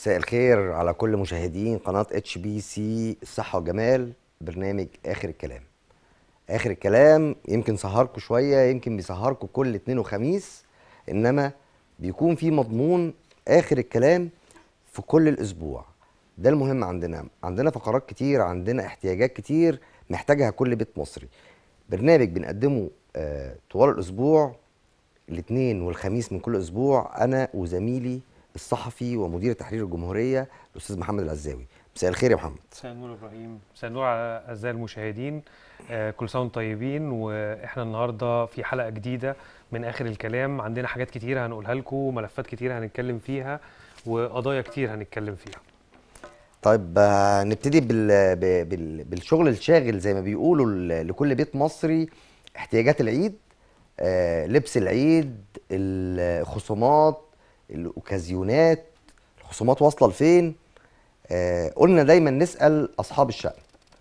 مساء الخير على كل مشاهدين قناة اتش بي سي الصحة والجمال برنامج آخر الكلام آخر الكلام يمكن سهركم شوية يمكن بيسهركم كل اتنين وخميس إنما بيكون في مضمون آخر الكلام في كل الأسبوع ده المهم عندنا عندنا فقرات كتير عندنا احتياجات كتير محتاجها كل بيت مصري برنامج بنقدمه آه طوال الأسبوع الاثنين والخميس من كل اسبوع انا وزميلي الصحفي ومدير تحرير الجمهوريه الاستاذ محمد العزاوي مساء الخير يا محمد مساء النور ابراهيم مساء النور على اعزائي المشاهدين آه كل سنه وانتم طيبين واحنا النهارده في حلقه جديده من اخر الكلام عندنا حاجات كتير هنقولها لكم وملفات كتير هنتكلم فيها وقضايا كتير هنتكلم فيها طيب آه، نبتدي بال... ب- بال... بالشغل الشاغل زي ما بيقولوا ل- لكل بيت مصري احتياجات العيد آه، لبس العيد الخصومات الاوكازيونات الخصومات واصله لفين آه، قلنا دايما نسال اصحاب الشأن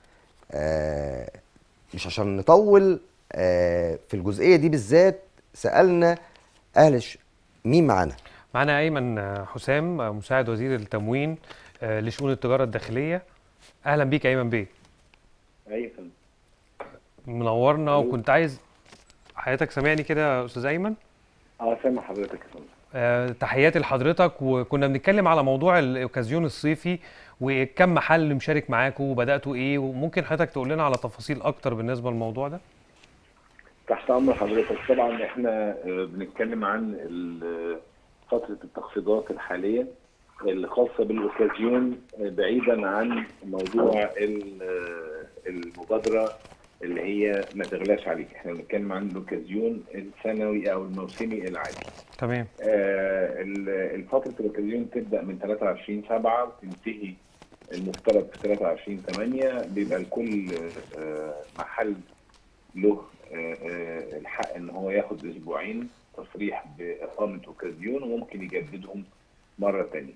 آه، مش عشان نطول آه، في الجزئيه دي بالذات سالنا اهل الش... مين معانا معانا ايمن آه، حسام آه، مساعد وزير التموين آه، لشؤون التجاره الداخليه اهلا بيك يا ايمن بيه ايوه يا فندم. منورنا أيوة. وكنت عايز حضرتك سامعني كده يا استاذ ايمن اه سامع حضرتك يا فندم آه، تحياتي لحضرتك وكنا بنتكلم على موضوع الاوكازيون الصيفي وكم محل مشارك معاكم وبداتوا ايه وممكن حضرتك تقول لنا على تفاصيل اكتر بالنسبه للموضوع ده تحت امر حضرتك طبعا احنا آه، بنتكلم عن ال- فتره التخفيضات الحاليه اللي خاصه بالاوكازيون آه، بعيدا عن موضوع ال- آه، المبادره اللي هي ما تغلاش عليك احنا بنتكلم عن الاوكازيون السنوي او الموسمي العادي تمام آه، ال- الفترة الأوكازيون تبدأ من 23 7 وتنتهي المفترض في 23 8 بيبقى لكل آه، محل له آه، آه، الحق إن هو ياخد أسبوعين تصريح بإقامة أوكازيون وممكن يجددهم مرة تانية.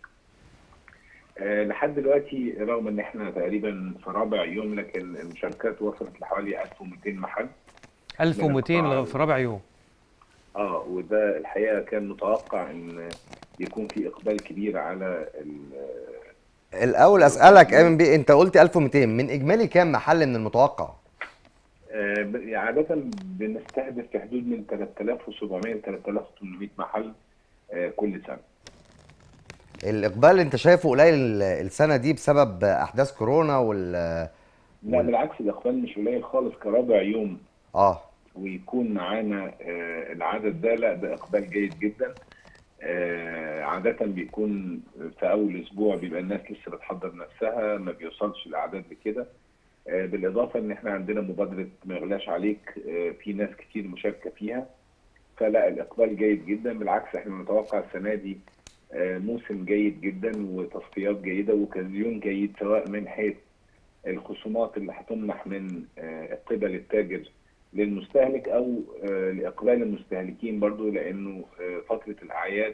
آه، لحد دلوقتي رغم إن إحنا تقريبا في رابع يوم لكن المشاركات وصلت لحوالي 1200 محل. 1200 في رابع يوم اه وده الحقيقه كان متوقع ان يكون في اقبال كبير على ال- الاول اسالك ايمن بيه انت قلت 1200 من اجمالي كام محل من المتوقع آه، ب- عاده بنستهدف في حدود من 3700 ل 3800 محل آه، كل سنه الاقبال اللي انت شايفه قليل السنه دي بسبب احداث كورونا وال لا بالعكس الاقبال مش قليل خالص كرابع يوم اه ويكون معانا آه، العدد ده لا ده اقبال جيد جدا آه، عادة بيكون في أول أسبوع بيبقى الناس لسه بتحضر نفسها ما بيوصلش الأعداد لكده آه، بالإضافة إن إحنا عندنا مبادرة ما يغلاش عليك آه، في ناس كتير مشاركة فيها فلا الإقبال جيد جدا بالعكس إحنا نتوقع السنة دي آه، موسم جيد جدا وتصفيات جيدة وكازيون جيد سواء من حيث الخصومات اللي هتمنح من آه، قبل التاجر للمستهلك او آه، لاقبال المستهلكين برضو لانه آه، فتره الاعياد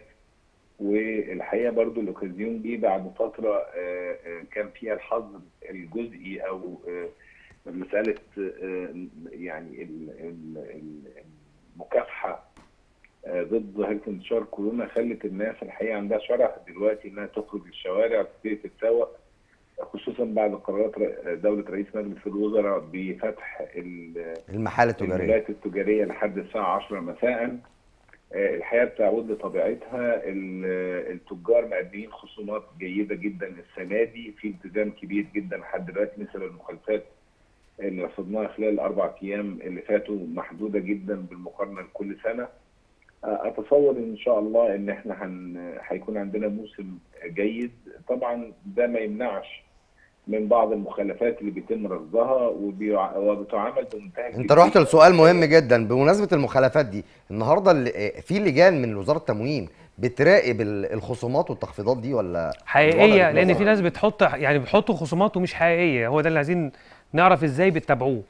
والحقيقه برضو الاوكازيون دي بعد فتره آه، آه، كان فيها الحظر الجزئي او آه، مساله آه، يعني ال- ال- ال- المكافحه آه، ضد ظاهره انتشار كورونا خلت الناس الحقيقه عندها شرف دلوقتي انها تخرج الشوارع وتبتدي تتسوق خصوصا بعد قرارات ر- دوله رئيس مجلس الوزراء بفتح ال- المحال التجاريه المولات التجاريه لحد الساعه 10 مساء آه، الحياه بتعود لطبيعتها ال- التجار مقدمين خصومات جيده جدا السنه دي في التزام كبير جدا لحد دلوقتي نسب المخالفات اللي رصدناها خلال الاربع ايام اللي فاتوا محدوده جدا بالمقارنه لكل سنه آه، اتصور ان شاء الله ان احنا هن... هيكون عندنا موسم جيد طبعا ده ما يمنعش من بعض المخالفات اللي بيتم رصدها وبيع... وبتعامل بمنتهى انت الجدية. رحت لسؤال مهم جدا بمناسبه المخالفات دي النهارده اللي- في لجان من وزاره التموين بتراقب ال- الخصومات والتخفيضات دي ولا حقيقيه الوضع لان في بيتنظر؟ ناس بتحط يعني بيحطوا خصومات ومش حقيقيه هو ده اللي عايزين نعرف ازاي بتتابعوه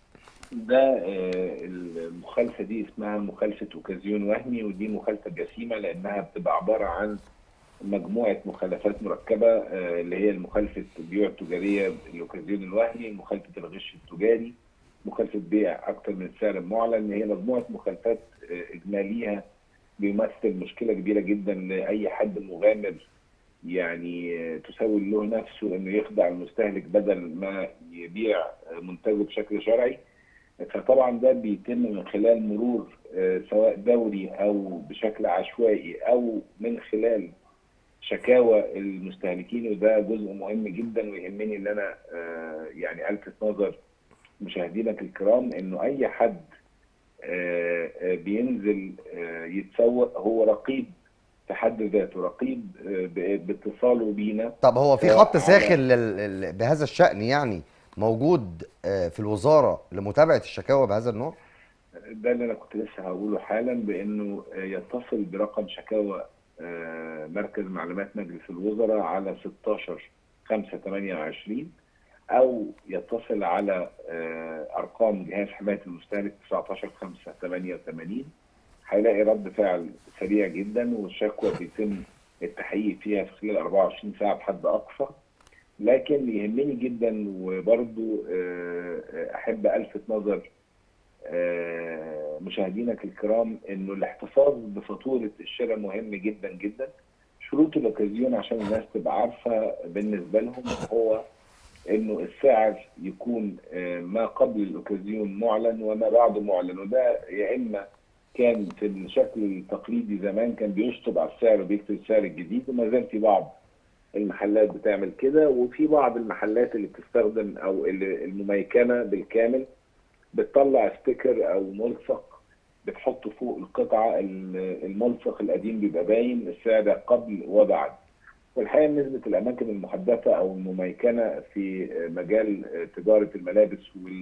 ده آه، المخالفه دي اسمها مخالفه اوكازيون وهمي ودي مخالفه جسيمه لانها بتبقى عباره عن مجموعه مخالفات مركبه آه، اللي هي مخالفه البيوع التجاريه الاوكازيون الوهمي مخالفه الغش التجاري مخالفه بيع اكثر من السعر المعلن هي مجموعه مخالفات آه، اجماليها بيمثل مشكله كبيره جدا لاي حد مغامر يعني آه، تسول له نفسه انه يخدع المستهلك بدل ما يبيع آه، منتجه بشكل شرعي فطبعا ده بيتم من خلال مرور آه، سواء دوري او بشكل عشوائي او من خلال شكاوى المستهلكين وده جزء مهم جدا ويهمني ان انا آه، يعني الفت نظر مشاهدينك الكرام انه اي حد آه، آه، بينزل آه، يتسوق هو رقيب في حد ذاته رقيب آه، ب- باتصاله بينا طب هو في سواء خط على- ساخن لل... لل- بهذا الشأن يعني موجود آه، في الوزارة لمتابعة الشكاوى بهذا النوع؟ ده اللي انا كنت لسه هقوله حالا بانه آه، يتصل برقم شكاوى آه، مركز معلومات مجلس الوزراء على 16 5 28 او يتصل على آه، ارقام جهاز حمايه المستهلك 19 5 88 هيلاقي رد فعل سريع جدا والشكوى بيتم التحقيق فيها في خلال 24 ساعه بحد اقصى لكن يهمني جدا وبرضو آه، آه، احب الفت نظر آه، مشاهدينك الكرام انه الاحتفاظ بفاتوره الشراء مهم جدا جدا شروط الاوكازيون عشان الناس تبقى عارفه بالنسبه لهم هو انه السعر يكون آه، ما قبل الاوكازيون معلن وما بعده معلن وده يا اما كان في الشكل التقليدي زمان كان بيشطب على السعر وبيكتب السعر الجديد وما زال في بعض المحلات بتعمل كده وفي بعض المحلات اللي بتستخدم او اللي المميكنه بالكامل بتطلع ستيكر او ملصق بتحطه فوق القطعه ال- الملصق القديم بيبقى باين السعر قبل وبعد والحقيقه نسبه الاماكن المحدثه او المميكنه في مجال تجاره الملابس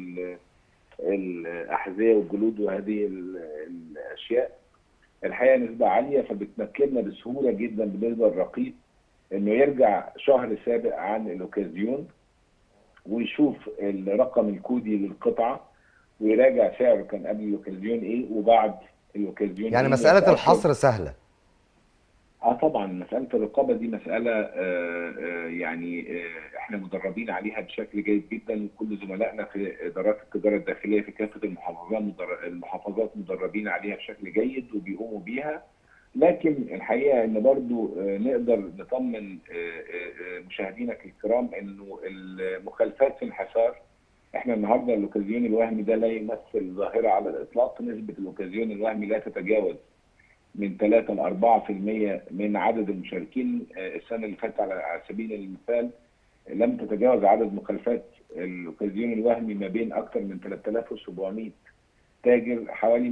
والاحذيه والجلود وهذه ال- الاشياء الحقيقه نسبه عاليه فبتمكننا بسهوله جدا بالنسبه للرقيب انه يرجع شهر سابق عن الاوكازيون ويشوف الرقم الكودي للقطعه ويراجع سعره كان قبل الاوكازيون ايه وبعد الاوكازيون يعني إيه مسألة ويتأكد. الحصر سهلة اه طبعا مساله الرقابه دي مساله آه آه يعني آه احنا مدربين عليها بشكل جيد جدا وكل زملائنا في ادارات التجاره الداخليه في كافه المحافظات مدر- المحافظات مدربين عليها بشكل جيد وبيقوموا بيها لكن الحقيقه ان برضو آه نقدر نطمن آه آه آه مشاهدينك الكرام انه المخالفات في الحصار احنا النهارده الاوكازيون الوهمي ده لا يمثل ظاهره على الاطلاق نسبه الاوكازيون الوهمي لا تتجاوز من 3 ل 4% من عدد المشاركين آه، السنه اللي فاتت على على سبيل المثال لم تتجاوز عدد مخالفات الاوكازيون الوهمي ما بين اكثر من 3700 تاجر حوالي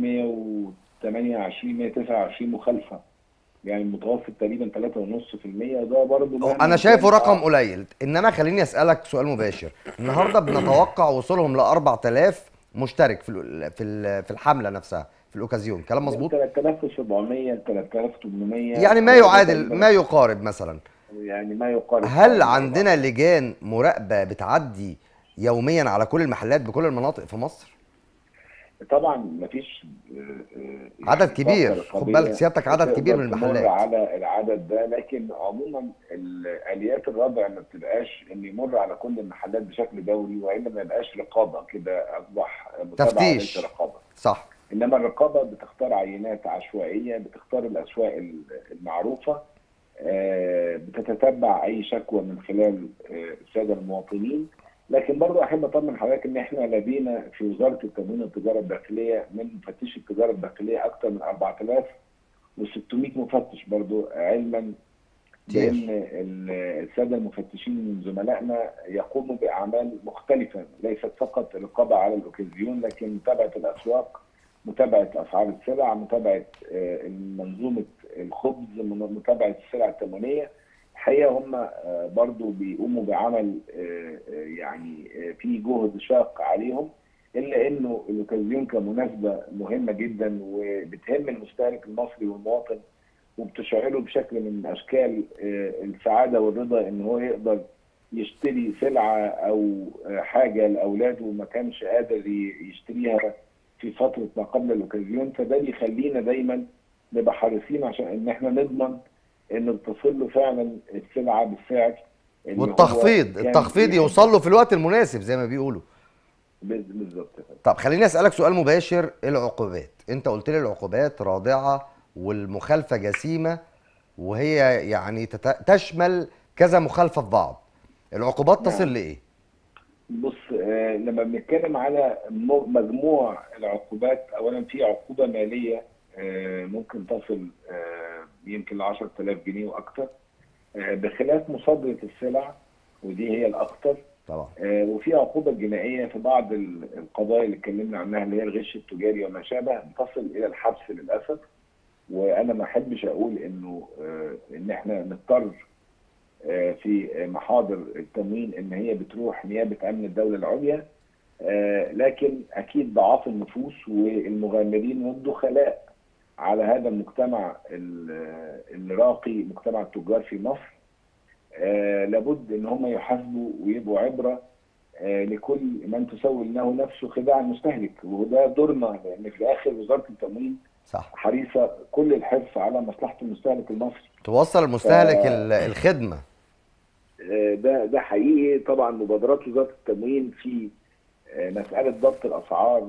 128 129 مخالفه يعني المتوسط تقريبا 3.5% ده برضه مهما انا شايفه كان- رقم قليل انما خليني اسالك سؤال مباشر النهارده بنتوقع وصولهم ل 4000 مشترك في ال- في ال- في الحمله نفسها في الاوكازيون كلام مظبوط 3700 3800 يعني ما يعادل ما يقارب مثلا يعني ما يقارب هل عندنا لجان مراقبه بتعدي يوميا على كل المحلات بكل المناطق في مصر طبعا مفيش آه، آه، عدد يعني كبير. طاقة خد رقابية بالك سيادتك عدد تقدر كبير من تمر المحلات. على العدد ده لكن عموما ال- اليات الردع ما بتبقاش ان يمر على كل المحلات بشكل دوري والا ما يبقاش رقابه كده اصبح متابعه تفتيش. وليس رقابه صح انما الرقابه بتختار عينات عشوائيه بتختار الاسواق ال- المعروفه آه، بتتتبع اي شكوى من خلال آه، الساده المواطنين لكن برضه احب اطمن حضرتك ان احنا لدينا في وزاره التموين والتجاره الداخليه من مفتشي التجاره الداخليه اكثر من 4600 مفتش برضه علما كتير. بان ال- الساده المفتشين من زملائنا يقوموا باعمال مختلفه ليست فقط الرقابه على الاوكازيون لكن متابعه الاسواق متابعه اسعار السلع متابعه آه، منظومه الخبز من- متابعه السلع التموينيه الحقيقه هم آه، برضو بيقوموا بعمل آه، آه، يعني آه، في جهد شاق عليهم الا انه الاوكازيون كمناسبه مهمه جدا وبتهم المستهلك المصري والمواطن وبتشعره بشكل من اشكال آه، السعاده والرضا ان هو يقدر يشتري سلعه او آه، حاجه لاولاده ما كانش قادر ي- يشتريها في فتره ما قبل الاوكازيون فده بيخلينا دايما نبقى حريصين عشان ان احنا نضمن ان تصل له فعلا السلعه بالسعر اللي هو والتخفيض كان التخفيض فيه. يوصل له في الوقت المناسب زي ما بيقولوا بال- بالظبط يا فندم. طب خليني اسالك سؤال مباشر العقوبات انت قلت لي العقوبات رادعه والمخالفه جسيمه وهي يعني تت- تشمل كذا مخالفه في بعض العقوبات تصل نعم. لايه بص آه، لما بنتكلم على م- مجموع العقوبات اولا في عقوبه ماليه آه، ممكن تصل آه، يمكن ل 10000 جنيه واكثر آه، بخلاف مصادره السلع ودي هي الاخطر طبعا آه، وفي عقوبة جنائية في بعض ال- القضايا اللي اتكلمنا عنها اللي هي الغش التجاري وما شابه تصل إلى الحبس للأسف وأنا ما أحبش أقول إنه آه، إن إحنا نضطر آه، في محاضر التموين إن هي بتروح نيابة أمن الدولة العليا آه، لكن أكيد ضعاف النفوس والمغامرين والدخلاء على هذا المجتمع ال- الراقي مجتمع التجار في مصر آه، لابد ان هم يحاسبوا ويبقوا عبره آه، لكل من تسول له نفسه خداع المستهلك وده دورنا لان في الاخر وزاره التموين صح حريصه كل الحرص على مصلحه المستهلك المصري توصل المستهلك ف- ال- الخدمه آه، ده ده حقيقي طبعا مبادرات وزاره التموين في آه، مساله ضبط الاسعار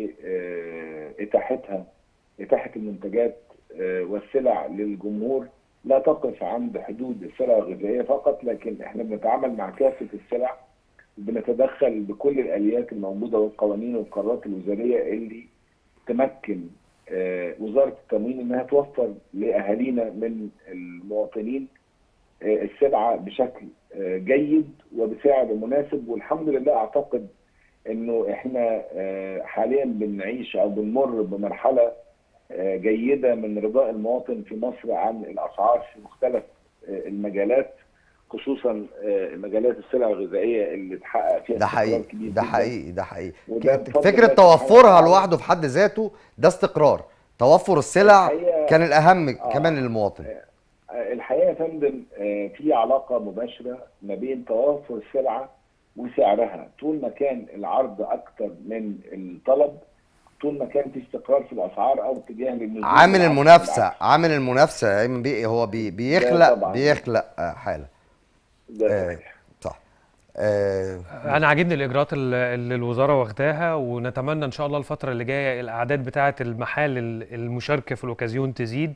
واتاحتها اتاحه المنتجات آه، والسلع للجمهور لا تقف عند حدود السلع الغذائيه فقط لكن احنا بنتعامل مع كافه السلع بنتدخل بكل الاليات الموجوده والقوانين والقرارات الوزاريه اللي تمكن آه، وزاره التموين انها توفر لاهالينا من المواطنين آه، السلعه بشكل آه، جيد وبسعر مناسب والحمد لله اعتقد انه احنا آه، حاليا بنعيش او بنمر بمرحله آه، جيده من رضاء المواطن في مصر عن الاسعار في مختلف آه، المجالات خصوصا آه، مجالات السلع الغذائيه اللي اتحقق فيها ده استقرار حقيقي كبير ده جداً. حقيقي ده حقيقي وده ك- بفضل فكره الله سبحانه توفرها وتعالى. لوحده في حد ذاته ده استقرار توفر السلع الحقيقة- كان الاهم آه. كمان للمواطن الحقيقه يا فندم آه، في علاقه مباشره ما بين توافر السلعه وسعرها طول ما كان العرض اكتر من الطلب طول ما كان في استقرار في الاسعار او اتجاه للنزول عامل بالعكس- المنافسه بالعكس. عامل المنافسه يا ايمن بيه هو بي بيخلق طبعاً. بيخلق آه، حاله ده آه، صحيح. صح آه، انا عاجبني الاجراءات ال- اللي الوزاره واخداها ونتمنى ان شاء الله الفتره اللي جايه الاعداد بتاعه المحال ال- المشاركه في الاوكازيون تزيد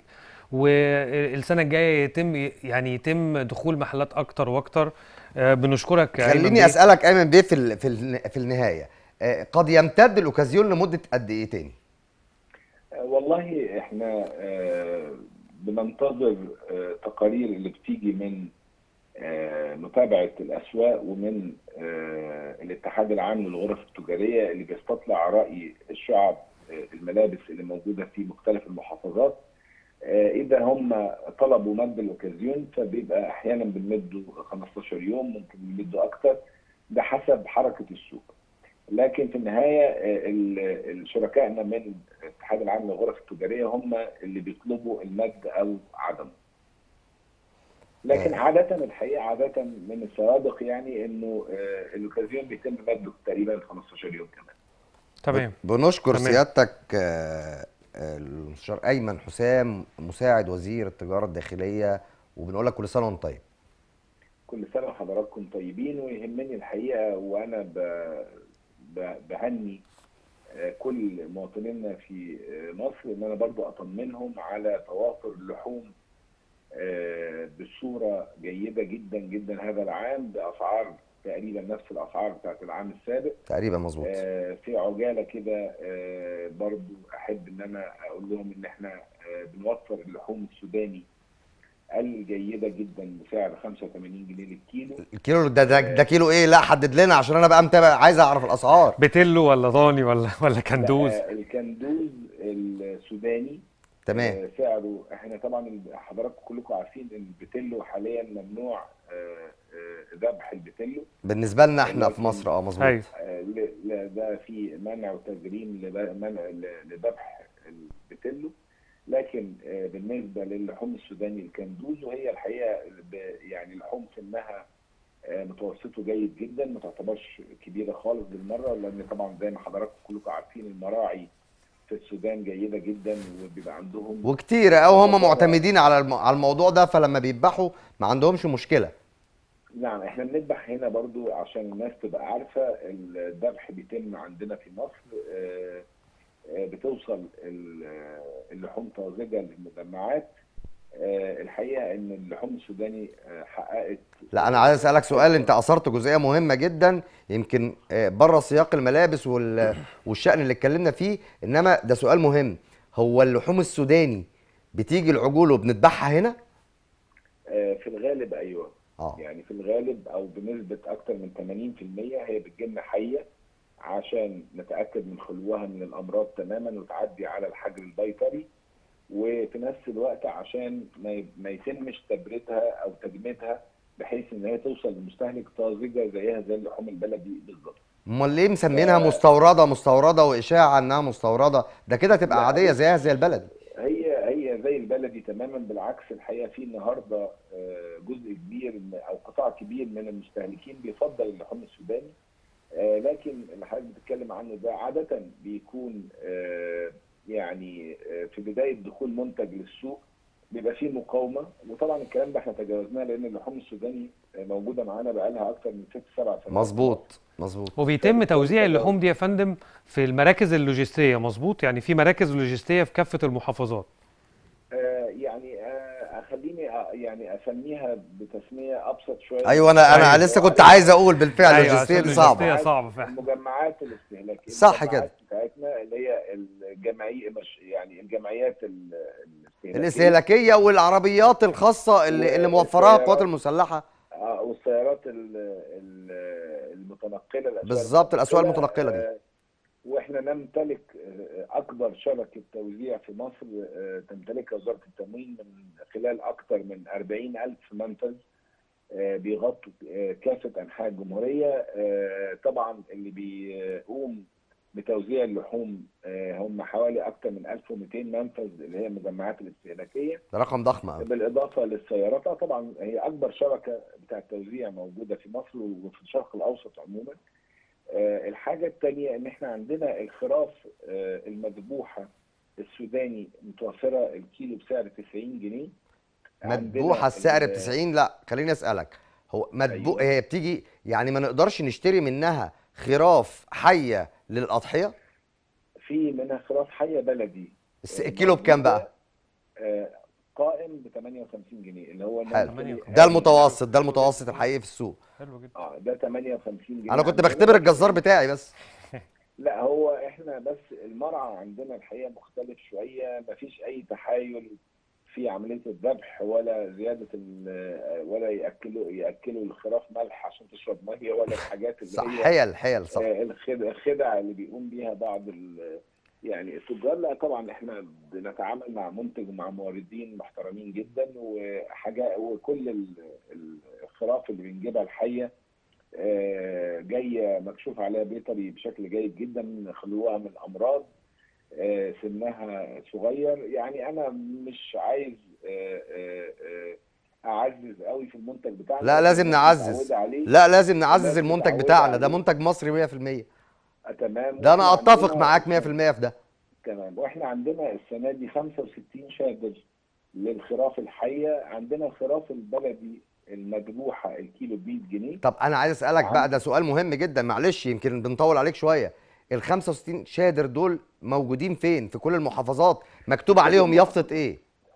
والسنه الجايه يتم يعني يتم دخول محلات اكتر واكتر آه، بنشكرك يا أيمن خليني بيه. اسالك ايمن بيه في ال- في ال- في النهايه آه، قد يمتد الاوكازيون لمده قد ايه تاني آه، والله احنا آه، بننتظر آه، تقارير اللي بتيجي من آه، متابعة الأسواق ومن آه، الاتحاد العام للغرف التجارية اللي بيستطلع رأي الشعب آه، الملابس اللي موجودة في مختلف المحافظات آه، إذا هم طلبوا مد الأوكازيون فبيبقى أحيانا بنمده 15 يوم ممكن بنمده أكتر ده حسب حركة السوق لكن في النهاية آه، ال- الشركائنا من الاتحاد العام للغرف التجارية هم اللي بيطلبوا المد أو عدمه لكن آه. عادة الحقيقة عادة من السوابق يعني انه آه، الاوكازيون بيتم مده تقريبا 15 يوم كمان. تمام بنشكر تمام. سيادتك آه، آه، المستشار ايمن حسام مساعد وزير التجاره الداخليه وبنقول لك كل سنه وانت طيب كل سنه وحضراتكم طيبين ويهمني الحقيقه وانا ب- ب- بهني آه، كل مواطنينا في آه، مصر ان انا برضو اطمنهم على توافر لحوم آه، بصوره جيده جدا جدا هذا العام باسعار تقريبا نفس الاسعار بتاعت العام السابق تقريبا مظبوط آه، في عجاله كده آه، برضو احب ان انا اقول لهم ان احنا آه، بنوفر اللحوم السوداني الجيده جدا بسعر 85 جنيه للكيلو الكيلو ده ده, ده كيلو ايه لا حدد لنا عشان انا بقى متابع عايز اعرف الاسعار بتلو ولا ضاني ولا ولا كندوز آه، الكندوز السوداني تمام آه، سعره احنا طبعا حضراتكم كلكم عارفين ان البتلو حاليا ممنوع آه، آه، ذبح البتلو بالنسبه لنا احنا في مصر اه مظبوط ايوه آه، ل- ل- ده في منع وتجريم لب- منع ل- لذبح البتلو لكن آه، بالنسبه للحوم السوداني الكندوز وهي الحقيقه ب- يعني لحوم سنها آه، متوسطه جيد جدا ما تعتبرش كبيره خالص بالمره لان طبعا زي ما حضراتكم كلكم عارفين المراعي في السودان جيده جدا وبيبقى عندهم وكتير او هم معتمدين على الم... على الموضوع ده فلما بيذبحوا ما عندهمش مشكله نعم احنا بنذبح هنا برضو عشان الناس تبقى عارفة الذبح بيتم عندنا في مصر آه، آه، بتوصل ال- آه، اللحوم طازجة للمجمعات آه، الحقيقه ان اللحوم السوداني آه، حققت لا انا عايز اسالك سؤال انت اثرت جزئيه مهمه جدا يمكن آه، بره سياق الملابس وال- والشأن اللي اتكلمنا فيه انما ده سؤال مهم هو اللحوم السوداني بتيجي العجول وبنذبحها هنا آه، في الغالب ايوه اه يعني في الغالب او بنسبه اكثر من 80% هي بتجيلنا حيه عشان نتاكد من خلوها من الامراض تماما وتعدي على الحجر البيطري وفي نفس الوقت عشان ما ي- ما يتمش تبريدها او تجميدها بحيث ان هي توصل للمستهلك طازجه زيها زي اللحوم البلدي بالظبط. امال ليه مسمينها مستورده مستورده واشاعه انها مستورده ده كده تبقى لا، عاديه زيها زي البلد هي هي زي البلدي تماما بالعكس الحقيقه في النهارده آه، جزء كبير من- او قطاع كبير من المستهلكين بيفضل اللحوم السوداني آه، لكن اللي حضرتك بتتكلم عنه ده عاده بيكون آه، يعني آه، في بدايه دخول منتج للسوق بيبقى فيه مقاومه وطبعا الكلام ده احنا تجاوزناه لان اللحوم السوداني آه، موجوده معانا بقالها اكثر من ست سبع سنوات مظبوط مظبوط وبيتم توزيع اللحوم دي يا فندم في المراكز اللوجستيه مظبوط يعني في مراكز لوجستيه في كافه المحافظات آه، يعني آه، خليني آه، يعني اسميها بتسميه ابسط شويه ايوه انا انا أيوة. لسه كنت عايز اقول بالفعل أيوة، اللوجستيه عشان دي صعبه اللوجستية صعبة فعلا. المجمعات الاستهلاكيه صح المجمعات بتاعتنا اللي هي الجمعيه مش يعني الجمعيات ال- الاستهلاكيه الاستهلاكيه والعربيات الخاصه اللي اللي موفراها القوات المسلحه آه، والسيارات ال- ال- المتنقله الأسواق بالظبط، الأسواق المتنقلة دي. آه، واحنا نمتلك آه، اكبر شبكه توزيع في مصر آه، تمتلكها وزاره التموين من خلال اكثر من 40 الف منفذ آه، بيغطوا آه، كافه انحاء الجمهوريه آه، طبعا اللي بيقوم بتوزيع اللحوم آه، هم حوالي اكثر من 1200 منفذ اللي هي المجمعات الاستهلاكيه ده رقم ضخم قوي بالاضافه للسيارات آه طبعا هي اكبر شبكه بتاعه توزيع موجوده في مصر وفي الشرق الاوسط عموما آه، الحاجه الثانيه ان احنا عندنا الخراف آه، المذبوحه السوداني متوفره الكيلو بسعر 90 جنيه مذبوحه عندنا السعر ب ال- 90 لا خليني اسالك هو مذبوح أيوة. هي بتيجي يعني ما نقدرش نشتري منها خراف حيه للاضحيه في منها خراف حيه بلدي الس- آه، الكيلو بكام موجودة، بقى آه، قائم ب 58 جنيه اللي هو حلو. المنتج ده المتوسط ده المتوسط الحقيقي في السوق حلو جدا اه ده 58 جنيه انا كنت عندنا. بختبر الجزار بتاعي بس لا هو احنا بس المرعى عندنا الحقيقه مختلف شويه مفيش اي تحايل في عمليه الذبح ولا زياده ال- ولا ياكلوا ياكلوا الخراف ملح عشان تشرب ميه ولا الحاجات اللي صح هي حيل حيل صح آه، الخد- الخدع اللي بيقوم بيها بعض ال- يعني التجار لا طبعا احنا بنتعامل مع منتج ومع موردين محترمين جدا وحاجه وكل ال- الخراف اللي بنجيبها الحيه آه، جايه مكشوف عليها بيطري بشكل جيد جدا خلوها من امراض آه، سنها صغير يعني انا مش عايز آه، آه، آه، اعزز قوي في المنتج بتاعنا لا لازم الناس نعزز متعودة عليه. لا لازم نعزز الناس المنتج متعودة بتاعنا ده عليه. منتج مصري 100% آه، تمام ده انا وإحنا اتفق عندنا- معاك 100% في ده تمام واحنا عندنا السنه دي 65 شادر للخراف الحيه عندنا الخراف البلدي المذبوحه الكيلو ب 100 جنيه طب انا عايز اسالك نعم. بقى ده سؤال مهم جدا معلش يمكن بنطول عليك شويه ال 65 شادر دول موجودين فين في كل المحافظات مكتوب عليهم يافطه ايه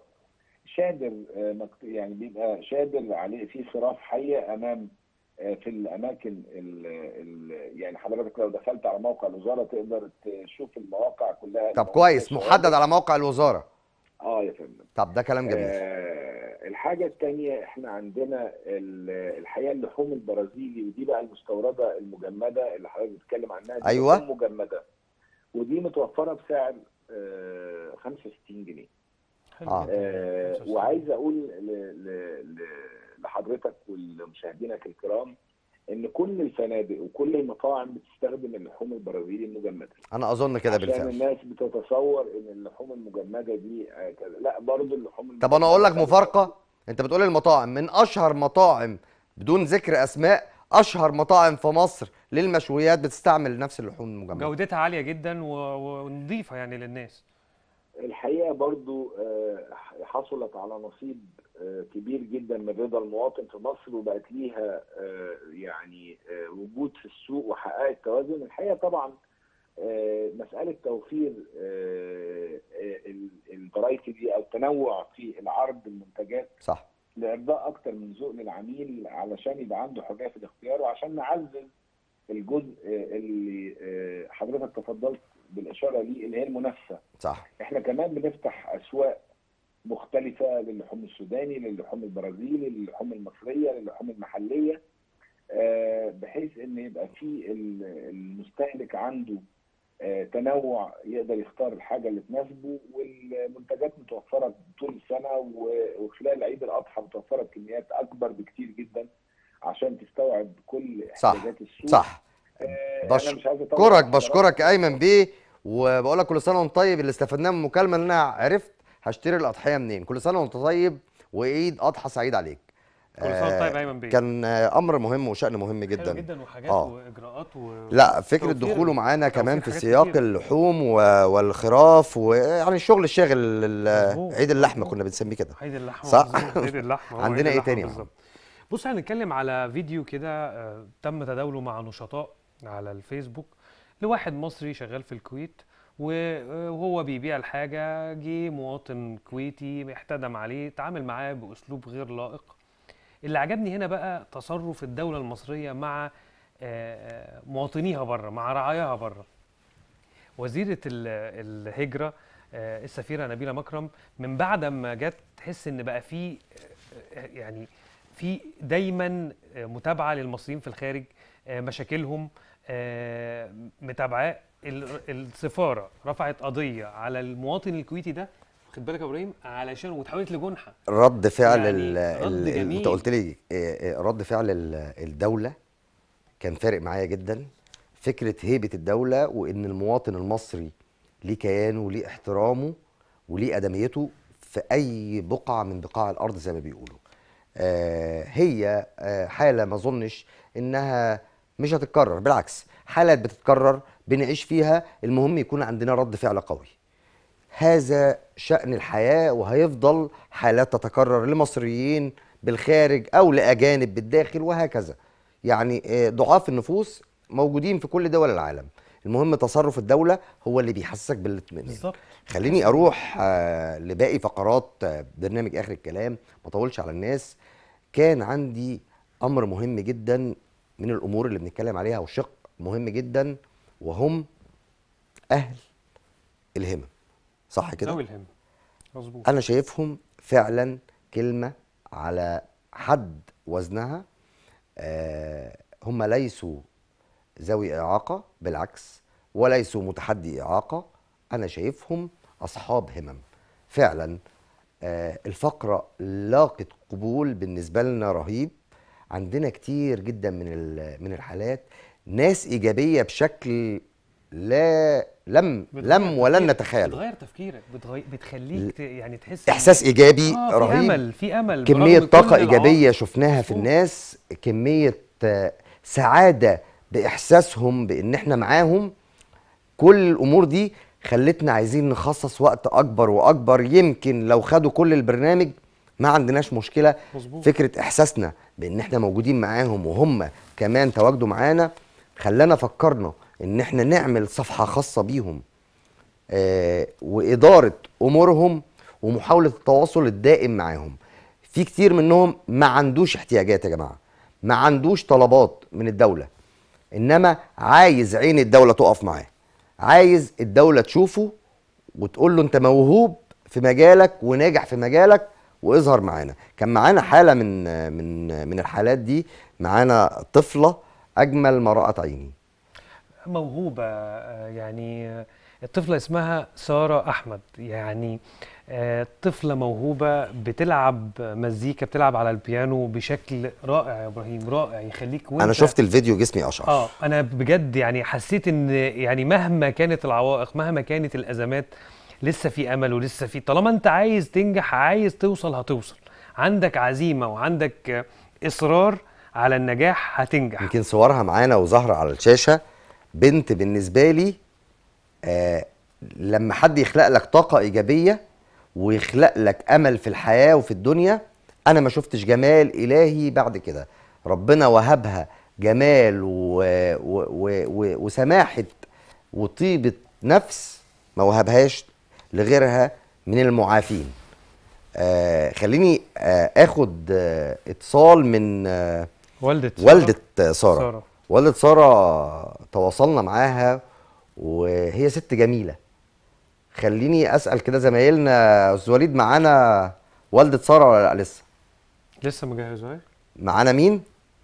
شادر آه، مكت- يعني بيبقى شادر عليه فيه خراف حيه امام آه، في الاماكن ال ال يعني حضرتك لو دخلت على موقع الوزاره تقدر تشوف المواقع كلها طب اللي كويس موجودة محدد شوادر. على موقع الوزاره اه يا فندم طب ده كلام جميل آه الحاجة الثانية احنا عندنا ال- الحقيقة اللحوم البرازيلي ودي بقى المستوردة المجمدة اللي حضرتك بتتكلم عنها دي أيوة. لحوم مجمدة ودي متوفرة بسعر آه 65 جنيه حلو آه. جدا. آه 65. وعايز اقول ل- ل- ل- لحضرتك ولمشاهدينك الكرام ان كل الفنادق وكل المطاعم بتستخدم اللحوم البرازيلي المجمده انا اظن كده عشان بالفعل الناس بتتصور ان اللحوم المجمده دي آه، كذا لا برضو اللحوم طب انا اقول لك المجمدة مفارقه انت بتقول المطاعم من اشهر مطاعم بدون ذكر اسماء اشهر مطاعم في مصر للمشويات بتستعمل نفس اللحوم المجمده جودتها عاليه جدا و- ونظيفه يعني للناس الحقيقه برضو آه، حصلت على نصيب آه، كبير جدا من رضا المواطن في مصر وبقت ليها آه، يعني آه، وجود في السوق وحققت توازن الحقيقه طبعا آه، مساله توفير آه، آه، ال- الفرايتي دي او التنوع في العرض المنتجات صح لارضاء اكتر من ذوق للعميل علشان يبقى عنده حريه في الاختيار وعشان نعزز الجزء آه، اللي آه، حضرتك تفضلت بالاشاره ليه اللي هي المنافسه صح احنا كمان بنفتح اسواق مختلفه للحوم السوداني للحوم البرازيلي للحوم المصريه للحوم المحليه آه، بحيث ان يبقى في ال- المستهلك عنده آه، تنوع يقدر يختار الحاجه اللي تناسبه والمنتجات متوفره طول السنه و- وخلال عيد الاضحى متوفره بكميات اكبر بكتير جدا عشان تستوعب كل صح احتياجات السوق صح آه، أنا مش عايز أطول بشكرك على حضرتك. بشكرك ايمن بيه وبقول لك كل سنه وانت طيب اللي استفدناه من المكالمه ان انا عرفت هشتري الاضحيه منين كل سنه وانت طيب وعيد اضحى سعيد عليك كل سنه وانت طيب يا ايمن بيه كان آه، امر مهم وشأن مهم حلو جدا جدا وحاجات آه. واجراءات و... لا فكره توفير- دخوله معانا توفير كمان في حاجات سياق كتير. اللحوم و- والخراف ويعني الشغل الشاغل ال- مظبوط، عيد اللحمه مظبوط. كنا بنسميه كده عيد اللحمه صح؟ مظبوط، عيد اللحمه هو عندنا عيد إيه اللحمة تاني يا بالظبط بص هنتكلم على فيديو كده آه، تم تداوله مع نشطاء على الفيسبوك لواحد مصري شغال في الكويت و- وهو بيبيع الحاجة جه مواطن كويتي احتدم عليه تعامل معاه بأسلوب غير لائق اللي عجبني هنا بقى تصرف الدولة المصرية مع آه، مواطنيها بره مع رعاياها بره وزيرة ال- الهجرة آه، السفيرة نبيلة مكرم من بعد ما جت تحس ان بقى في آه، يعني في دايما آه، متابعة للمصريين في الخارج آه، مشاكلهم آه، متابعة ال- السفارة رفعت قضية على المواطن الكويتي ده خد بالك يا ابراهيم علشان وتحولت لجنحة رد فعل يعني ال رد ال ال جميل. انت قلت لي آه، آه، رد فعل ال- الدوله كان فارق معايا جدا فكره هيبه الدوله وان المواطن المصري ليه كيانه وليه احترامه وليه ادميته في اي بقعه من بقاع الارض زي ما بيقولوا آه، هي آه، حاله ما اظنش انها مش هتتكرر بالعكس حالات بتتكرر بنعيش فيها المهم يكون عندنا رد فعل قوي هذا شأن الحياة وهيفضل حالات تتكرر لمصريين بالخارج أو لأجانب بالداخل وهكذا يعني آه، ضعاف النفوس موجودين في كل دول العالم المهم تصرف الدولة هو اللي بيحسسك بالاطمئنان بالظبط خليني اروح آه، لباقي فقرات آه، برنامج اخر الكلام ما اطولش على الناس كان عندي امر مهم جدا من الامور اللي بنتكلم عليها وشق مهم جدا وهم اهل الهمم صح كده ذوي الهم مظبوط انا شايفهم فعلا كلمه على حد وزنها آه، هم ليسوا ذوي اعاقه بالعكس وليسوا متحدي اعاقه انا شايفهم اصحاب همم فعلا آه، الفقره لاقت قبول بالنسبه لنا رهيب عندنا كتير جدا من ال- من الحالات ناس ايجابيه بشكل لا لم بتغير لم ولن تفكيرك، نتخيله بتغير تفكيرك بتغير بتخليك ت... يعني تحس إن- احساس ايجابي آه في رهيب امل في امل كمية برغم كل طاقة العوائق. إيجابية شفناها في مظبوط. الناس كمية آه، سعادة بإحساسهم بإن إحنا معاهم كل الأمور دي خلتنا عايزين نخصص وقت أكبر وأكبر يمكن لو خدوا كل البرنامج ما عندناش مشكلة مظبوط. فكرة إحساسنا بإن إحنا موجودين معاهم وهم كمان تواجدوا معانا خلانا فكرنا إن إحنا نعمل صفحة خاصة بيهم آه، وإدارة أمورهم ومحاولة التواصل الدائم معاهم في كتير منهم ما عندوش احتياجات يا جماعة ما عندوش طلبات من الدولة إنما عايز عين الدولة تقف معاه عايز الدولة تشوفه وتقول له أنت موهوب في مجالك وناجح في مجالك واظهر معانا كان معانا حالة من من من الحالات دي معانا طفلة أجمل ما رأت عيني موهوبة آه، يعني آه، الطفلة اسمها سارة أحمد يعني آه، طفلة موهوبة بتلعب مزيكا بتلعب على البيانو بشكل رائع يا إبراهيم رائع يخليك وانت أنا شفت الفيديو جسمي أشعر اه انا بجد يعني حسيت ان يعني مهما كانت العوائق مهما كانت الازمات لسه في امل ولسه في طالما انت عايز تنجح عايز توصل هتوصل عندك عزيمة وعندك آه، اصرار على النجاح هتنجح يمكن صورها معانا وظاهرة على الشاشة بنت بالنسبة لي آه لما حد يخلق لك طاقة إيجابية ويخلق لك أمل في الحياة وفي الدنيا أنا ما شفتش جمال إلهي بعد كده ربنا وهبها جمال و... و... و... و... وسماحة وطيبه نفس ما وهبهاش لغيرها من المعافين آه خليني آه اخد آه اتصال من آه والدة سارة. والدة سارة. سارة. والدة سارة تواصلنا معاها وهي ست جميلة خليني أسأل كده زمايلنا أستاذ وليد معانا والدة سارة ولا لأ لسه؟ لسه مجهز اهي معانا مين؟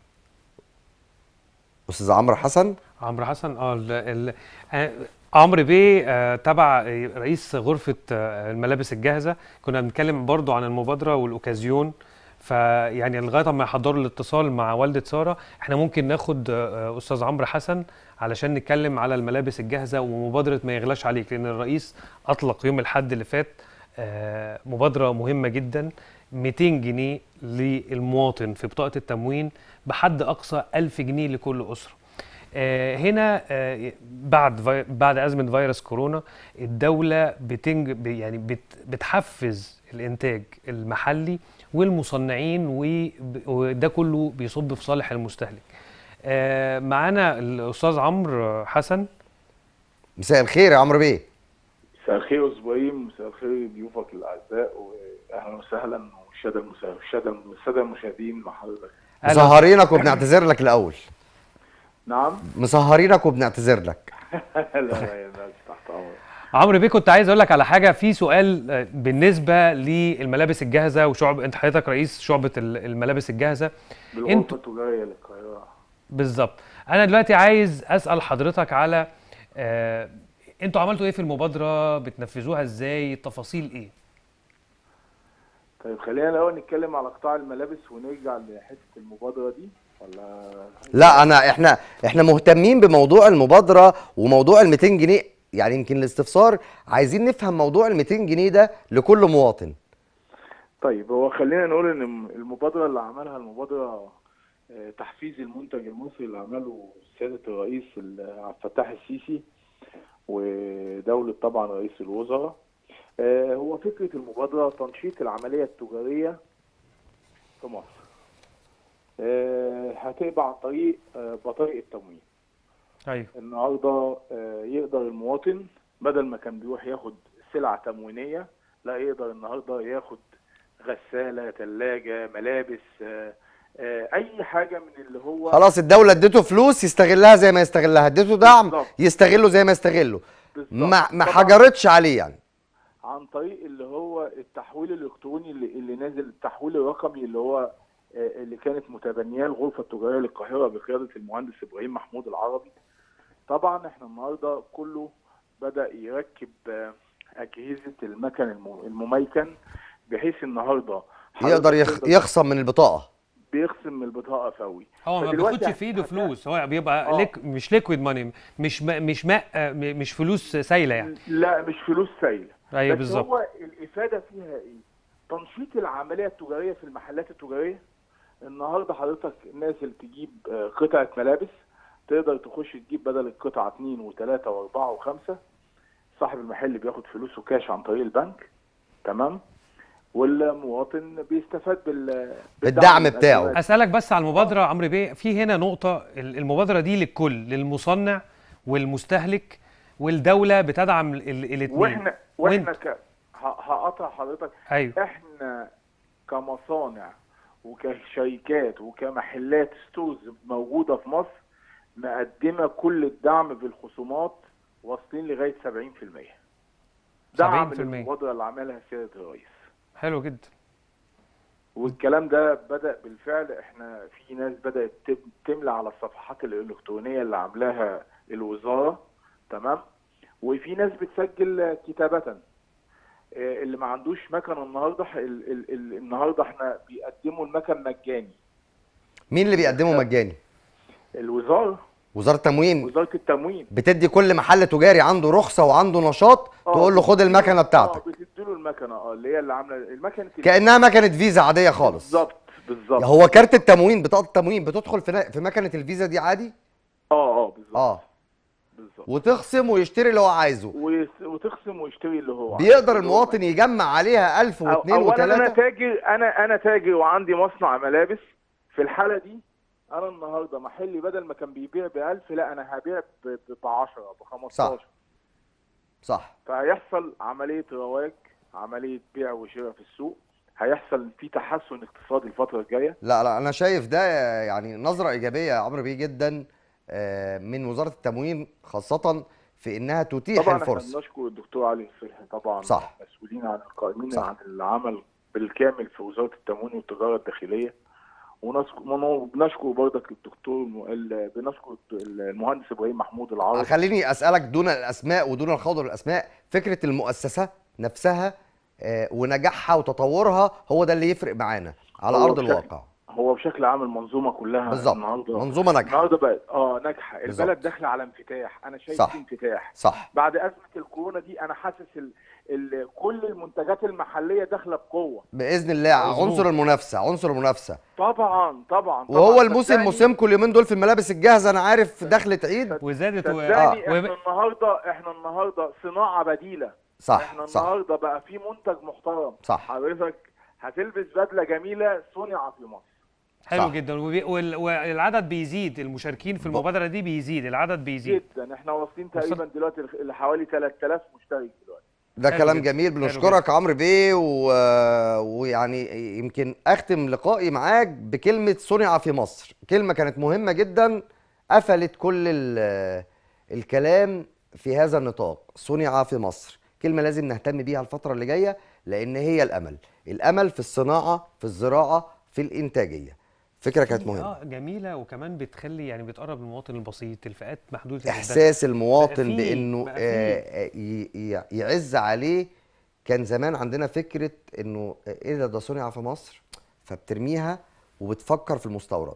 أستاذ عمرو حسن عمرو حسن اه ال ال آه، عمرو بيه آه، تبع آه، رئيس غرفة آه، الملابس الجاهزة كنا بنتكلم برضو عن المبادرة والأوكازيون فيعني لغاية ما يحضروا الاتصال مع والدة سارة احنا ممكن ناخد آه، آه، أستاذ عمرو حسن علشان نتكلم على الملابس الجاهزة ومبادرة ما يغلاش عليك لأن الرئيس أطلق يوم الأحد اللي فات آه، مبادرة مهمة جدا 200 جنيه للمواطن في بطاقة التموين بحد أقصى 1000 جنيه لكل أسرة آه، هنا آه، بعد في- بعد ازمه فيروس كورونا الدوله بتنج ب- يعني بت بتحفز الانتاج المحلي والمصنعين وب- وده كله بيصب في صالح المستهلك. آه، معانا الاستاذ عمرو حسن مساء الخير يا عمرو بيه مساء الخير يا ابراهيم مساء الخير ضيوفك الاعزاء واهلا وسهلا والساده المسا- الساده الساده المشاهدين مع حضرتك أهلا. مسهرينك وبنعتذر لك الأول نعم مسهرينك وبنعتذر لك لا لا يا ناس تحت امرك عمرو بيه كنت عايز اقول لك على حاجه في سؤال آه، بالنسبه للملابس الجاهزه وشعب انت حضرتك رئيس شعبه ال- الملابس الجاهزه بالغرفه انتوا- التجاريه للقاهره بالظبط انا دلوقتي عايز اسال حضرتك على آه، انتوا عملتوا ايه في المبادره بتنفذوها ازاي التفاصيل ايه طيب خلينا الاول نتكلم على قطاع الملابس ونرجع لحته المبادره دي ولا لا أنا إحنا إحنا مهتمين بموضوع المبادرة وموضوع ال 200 جنيه يعني يمكن الاستفسار عايزين نفهم موضوع ال 200 جنيه ده لكل مواطن طيب هو خلينا نقول ان المبادره اللي عملها المبادره آه، تحفيز المنتج المصري اللي عمله سياده الرئيس ال- عبد الفتاح السيسي ودوله طبعا رئيس الوزراء آه، هو فكره المبادره تنشيط العمليه التجاريه في مصر آه، هتبقى عن طريق آه، بطارق التموين ايوه النهارده آه، يقدر المواطن بدل ما كان بيروح ياخد سلعة تموينية لا يقدر النهارده ياخد غسالة ثلاجة ملابس آه، آه، أي حاجة من اللي هو خلاص الدولة اديته فلوس يستغلها زي ما يستغلها اديته دعم بالظبط. يستغله زي ما يستغله بالظبط. ما ما طبعاً حجرتش عليه يعني عن طريق اللي هو التحويل الإلكتروني اللي, اللي نازل التحويل الرقمي اللي هو آه، اللي كانت متبنياه الغرفة التجارية للقاهرة بقيادة المهندس إبراهيم محمود العربي طبعا احنا النهارده كله بدأ يركب آه، أجهزة المكن الم- المميكن بحيث النهارده يقدر حضرتك يخ... تقدر- يخصم من البطاقة بيخصم من البطاقة فوري هو ما فدلوقتي بياخدش في ايده هت- فلوس هو بيبقى آه. ليك مش ليكويد ماني مش ما مش ماء آه، م- مش فلوس سايله يعني لا مش فلوس سايلة ايوه بس بالظبط هو الإفادة فيها إيه؟ تنشيط العملية التجارية في المحلات التجارية النهارده حضرتك نازل تجيب آه، قطعة ملابس تقدر تخش تجيب بدل القطعة اتنين وتلاتة وأربعة وخمسة صاحب المحل بياخد فلوسه كاش عن طريق البنك تمام والمواطن بيستفاد بال بالدعم من بتاعه. الأدوات. اسالك بس على المبادره عمرو بيه في هنا نقطه ال- المبادره دي للكل للمصنع والمستهلك والدوله بتدعم الاثنين واحنا واحنا وانت- ك... ه- هقطع حضرتك ايوه احنا كمصانع وكشركات وكمحلات ستورز موجوده في مصر مقدمه كل الدعم بالخصومات واصلين لغايه 70% دعم 70%. للمبادره اللي عملها سياده الرئيس حلو جدا والكلام ده بدا بالفعل احنا في ناس بدات تم- تملى على الصفحات الالكترونيه اللي عاملاها الوزاره تمام وفي ناس بتسجل كتابه آه، اللي ما عندوش مكن النهارده ح- ال- ال- ال- النهارده احنا بيقدموا المكن مجاني مين اللي بيقدمه مجاني الوزاره وزارة التموين وزاره التموين بتدي كل محل تجاري عنده رخصة وعنده نشاط آه، تقول له خد المكنة بتاعتك اه بتديله المكنه اه اللي هي اللي عامله المكنه ال- كأنها مكنة فيزا عادية خالص بالظبط بالظبط هو كارت التموين بطاقة التموين بتدخل في نا- في مكنة الفيزا دي عادي اه اه بالظبط اه بالظبط وتخصم ويشتري اللي هو عايزه ويس- وتخصم ويشتري اللي هو عايزه. بيقدر اللي هو المواطن يجمع عليها 1000 أو- و2 اولا انا و3 تاجر انا انا تاجر وعندي مصنع ملابس في الحاله دي انا النهارده محلي بدل ما كان بيبيع ب 1000 لا انا هبيع ب 10 ب 15 صح فهيحصل عمليه رواج عمليه بيع وشراء في السوق هيحصل في تحسن اقتصادي الفتره الجايه لا لا انا شايف ده يعني نظره ايجابيه يا عمرو بيه جدا آه، من وزاره التموين خاصه في انها تتيح طبعا احنا الفرص بنشكر الدكتور علي الصلحي طبعا صح. مسؤولين عن القائمين صح. عن العمل بالكامل في وزاره التموين والتجاره الداخليه ونشكر وبنشكر برضك الدكتور الم- ال- بنشكر المهندس ابراهيم محمود العربي خليني اسالك دون الاسماء ودون الخوض بالاسماء فكره المؤسسه نفسها آه، ونجاحها وتطورها هو ده اللي يفرق معانا على هو ارض بشكل- الواقع هو بشكل عام المنظومه كلها بالظبط النهارده منظومه ناجحه النهارده بقت اه ناجحه بالظبط. البلد داخله على انفتاح انا شايف صح. في انفتاح صح بعد ازمه الكورونا دي انا حاسس ال... ال... كل المنتجات المحليه داخله بقوه باذن الله مظبوط. عنصر المنافسه عنصر المنافسه طبعا طبعا وهو طبعاً. الموسم صدقني- موسمكم اليومين دول في الملابس الجاهزه انا عارف دخلت عيد وزادت و... صدقني آه. احنا النهارده احنا النهارده صناعه بديله صح احنا صح النهارده بقى في منتج محترم صح. حضرتك هتلبس بدله جميله صنع في مصر حلو صح. جدا وبي... وال... والعدد بيزيد المشاركين في المبادره دي بيزيد العدد بيزيد جدا احنا واصلين وصل- تقريبا دلوقتي لحوالي 3000 مشترك دلوقتي ده حلو كلام جدا. جميل حلو بنشكرك عمرو بيه و... ويعني يمكن اختم لقائي معاك بكلمه صنع في مصر كلمه كانت مهمه جدا قفلت كل ال... الكلام في هذا النطاق صنع في مصر كلمه لازم نهتم بيها الفتره اللي جايه لان هي الامل الامل في الصناعه في الزراعه في الانتاجيه فكره كانت مهمه اه جميله وكمان بتخلي يعني بتقرب المواطن البسيط الفئات محدوده الدخل. احساس بقى المواطن فيه- بانه بقى فيه. آه، آه، ي- ي- يعز عليه كان زمان عندنا فكره انه آه، ايه ده ده صنع في مصر فبترميها وبتفكر في المستورد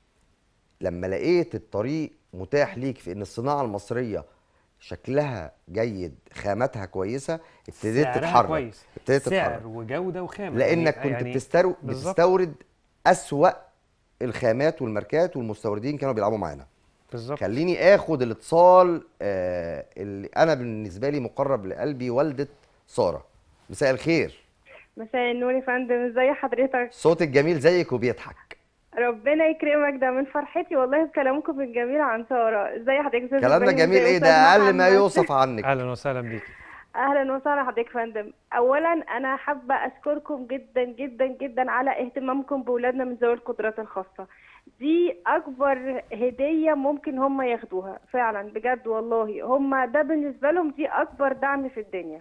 لما لقيت الطريق متاح ليك في ان الصناعه المصريه شكلها جيد خاماتها كويسه ابتديت سعرها تتحرك كويس ابتديت تتحرك سعر وجوده وخامه لانك يعني- كنت يعني بتستورد بالظبط. بتستورد اسوأ الخامات والماركات والمستوردين كانوا بيلعبوا معانا بالظبط خليني اخد الاتصال آه اللي انا بالنسبه لي مقرب لقلبي والده ساره مساء الخير مساء النور يا فندم ازي حضرتك صوتك جميل زيك وبيضحك ربنا يكرمك ده من فرحتي والله بكلامكم الجميل عن ساره ازي حضرتك يا استاذ كلامنا إبراهيم؟ جميل ازي ايه ده أستاذ اقل ما محمد؟ يوصف عنك اهلا وسهلا بيك اهلا وسهلا حضرتك يا فندم اولا انا حابه اشكركم جدا جدا جدا على اهتمامكم باولادنا من ذوي القدرات الخاصه دي اكبر هديه ممكن هم ياخدوها فعلا بجد والله هم ده بالنسبه لهم دي اكبر دعم في الدنيا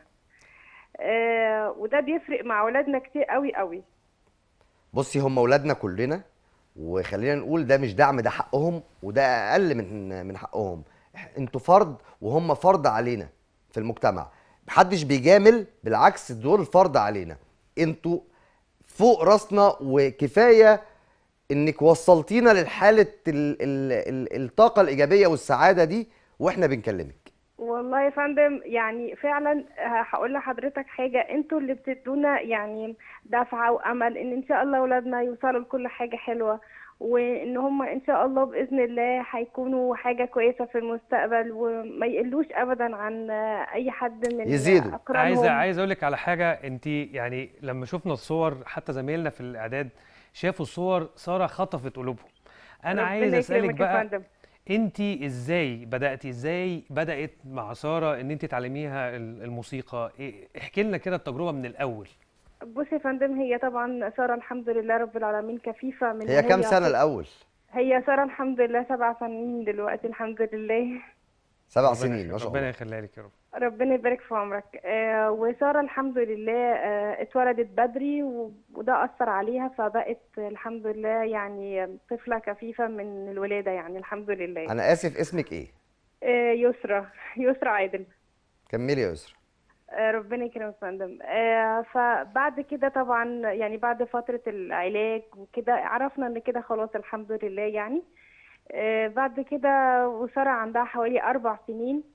آه وده بيفرق مع اولادنا كتير قوي قوي بصي هم اولادنا كلنا وخلينا نقول ده مش دعم ده حقهم وده اقل من من حقهم انتوا فرض وهم فرض علينا في المجتمع محدش بيجامل بالعكس دول فرض علينا انتوا فوق راسنا وكفايه انك وصلتينا للحاله ال ال ال الطاقه الايجابيه والسعاده دي واحنا بنكلمك والله يا فندم يعني فعلا هقول لحضرتك حاجة انتوا اللي بتدونا يعني دفعة وأمل ان ان شاء الله أولادنا يوصلوا لكل حاجة حلوة وان هم ان شاء الله بإذن الله هيكونوا حاجة كويسة في المستقبل وما يقلوش أبدا عن أي حد من يزيدوا. أقرانهم عايز عايز اقول لك على حاجه انت يعني لما شفنا الصور حتى زمايلنا في الاعداد شافوا الصور ساره خطفت قلوبهم انا ربنا عايز اسالك يكرمك يا بقى فندم. انت ازاي بداتي ازاي بدات مع ساره ان انت تعلميها ال- الموسيقى إيه احكي لنا كده التجربه من الاول بص يا فندم هي طبعا سارة الحمد لله رب العالمين كفيفة من هي كام سنه الاول هي سارة الحمد لله سبع سنين دلوقتي الحمد لله سبع ربنا- سنين ما شاء ربنا الله يخليها لك يا رب ربنا يبارك في عمرك آه وسارة الحمد لله آه اتولدت بدري و- وده أثر عليها فبقت الحمد لله يعني طفلة كفيفة من الولادة يعني الحمد لله انا اسف اسمك ايه آه يسرى يسرى عادل كملي يا يسرا آه ربنا يكرمك يا فندم آه فبعد كده طبعا يعني بعد فترة العلاج وكده عرفنا ان كده خلاص الحمد لله يعني آه بعد كده وسارة عندها حوالي أربع سنين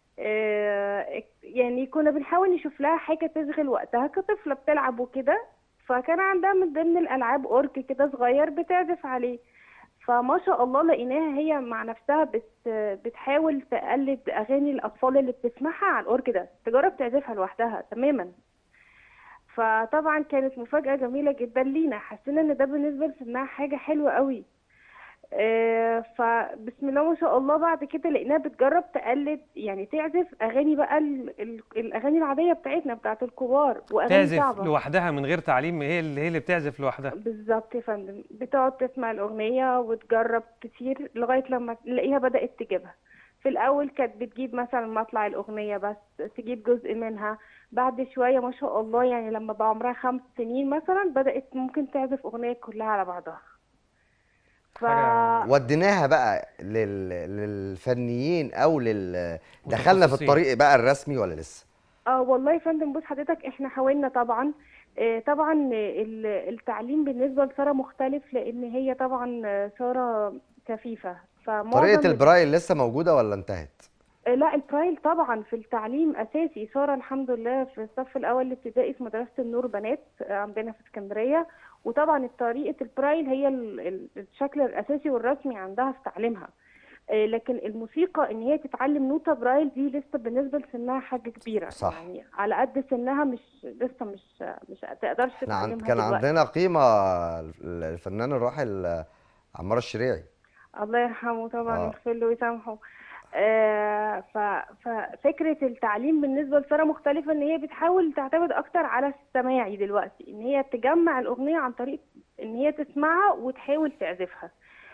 آه يعني كنا بنحاول نشوف لها حاجة تشغل وقتها كطفلة بتلعب وكده فكان عندها من ضمن الألعاب أورك كده صغير بتعزف عليه فما شاء الله لقيناها هي مع نفسها بت بتحاول تقلد أغاني الأطفال اللي بتسمعها على الأورك ده تجرب تعزفها لوحدها تماما فطبعا كانت مفاجأة جميلة جدا لينا حسينا ان ده بالنسبة لسنها حاجة حلوة قوي آه، فبسم الله ما شاء الله بعد كده لقيناها بتجرب تقلد يعني تعزف اغاني بقى ال... ال... الاغاني العاديه بتاعتنا بتاعت الكبار واغاني تعزف صعبه لوحدها من غير تعليم هي اللي هي اللي بتعزف لوحدها بالظبط يا فندم بتقعد تسمع الأغنية وتجرب كتير لغاية لما تلاقيها بدأت تجيبها في الأول كانت بتجيب مثلا مطلع الأغنية بس تجيب جزء منها بعد شوية ما شاء الله يعني لما بقى عمرها خمس سنين مثلا بدأت ممكن تعزف أغنية كلها على بعضها ف... حاجة- وديناها بقى لل... للفنيين او لل دخلنا في متخصصين. الطريق بقى الرسمي ولا لسه اه والله يا فندم بص حضرتك احنا حاولنا طبعا آه، طبعا ال- التعليم بالنسبة لسارة مختلف لأن هي طبعا آه، سارة كفيفة فمعظم طريقة البرايل لسه موجودة ولا انتهت آه، لا البرايل طبعا في التعليم اساسي ساره الحمد لله في الصف الاول الابتدائي في مدرسه النور بنات آه، عندنا في اسكندريه وطبعا طريقه البرايل هي ال- ال- الشكل الاساسي والرسمي عندها في تعليمها آه، لكن الموسيقى ان هي تتعلم نوتة برايل دي لسه بالنسبه لسنها حاجه كبيره صح. يعني على قد سنها مش لسه مش مش تقدرش احنا عند... تتعلمها كان دلوقتي عندنا قيمة الفنان الراحل عمار الشريعي الله يرحمه طبعا آه. يغفر له ويسامحه آه ف... ففكرة التعليم بالنسبة لسارة مختلفة ان هي بتحاول تعتمد اكتر على السماعي دلوقتي ان هي تجمع الاغنية عن طريق ان هي تسمعها وتحاول تعزفها